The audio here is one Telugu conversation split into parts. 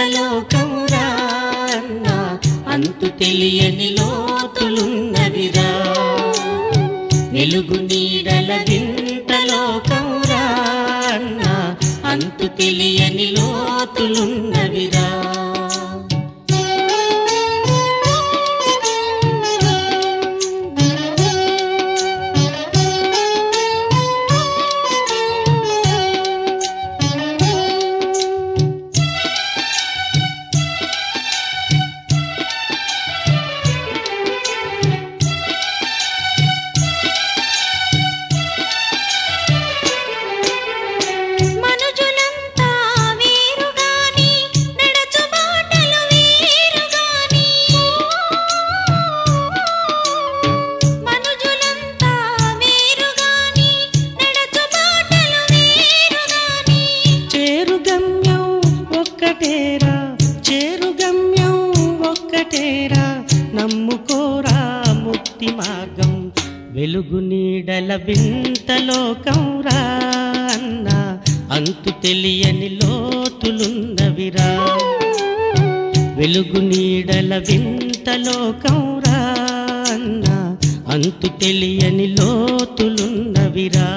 లోకమురా అన్న అంతు తెలియని లోతులున్నవిరా వెలుగు నీడల వింత లోకమురా అన్న అంతు తెలియని లోతులున్నవిరా మనుజులంతా వేరుగాని నడచు బాటలు వేరుగాని మనుజులంతా వేరుగాని నడచు బాటలు వేరుగాని చేరు గమ్యం ఒక్కటేరా చేరు గమ్యం ఒక్కటేరా నమ్ముకోరా ముక్తి మార్గం వెలుగు నీడల వింత లోకంరా అన్న అంతు తెలియని లోతులున్నవిరా వెలుగు నీడల వింత లోకంరా అన్న అంతు తెలియని లోతులున్నవిరా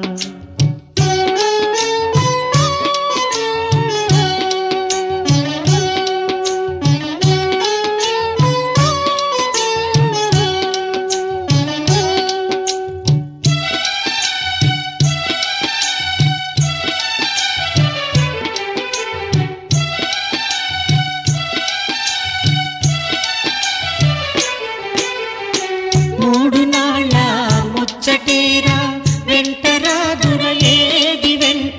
మూడు నాళ్ళ ముచ్చటేరా వెంటరాదుర ఏది వెంట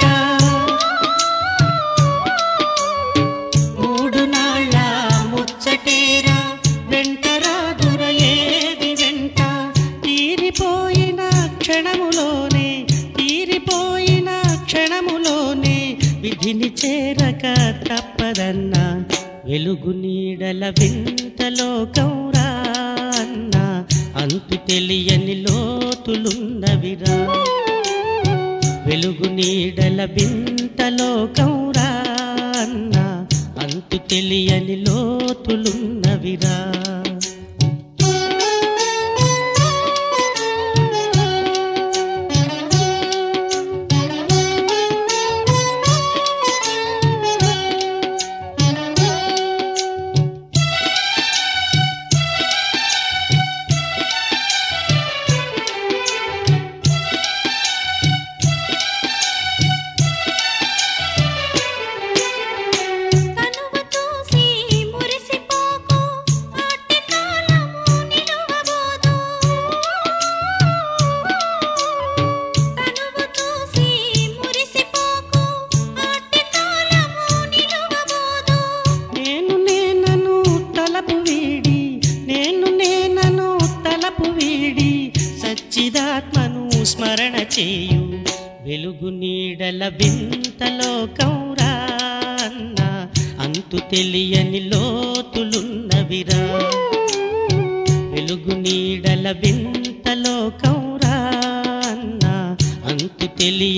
మూడు నాళ్ళ ముచ్చటేరా వెంటరాదుర ఏది వెంట తీరిపోయిన క్షణములోనే తీరిపోయిన క్షణములోనే విధిని చేరక తప్పదన్నా వెలుగు నీడల వింత లోకంరా అన్న అంతు తెలియని లోతులున్నవిరా వెలుగు నీడల వింత లోకంరా అన్న అంతు తెలియని లోతులున్నవిరా కనువ చూసి మురిసిపోకు ఆటి కాలము నిలువబోదు కనువ చూసి మురిసిపోకు ఆటి కాలము నిలువబోదు నేను నేనను తలపు వీడి నేను నేనను తలపు వీడి సచ్చిదాత్మను స్మరణ చేయు వెలుగు నీడల వింత లోకంరా అన్న అంతు తెలియని లోతులున్నవిరా వెలుగు నీడల వింత లోకంరా అన్న అంతు తెలియ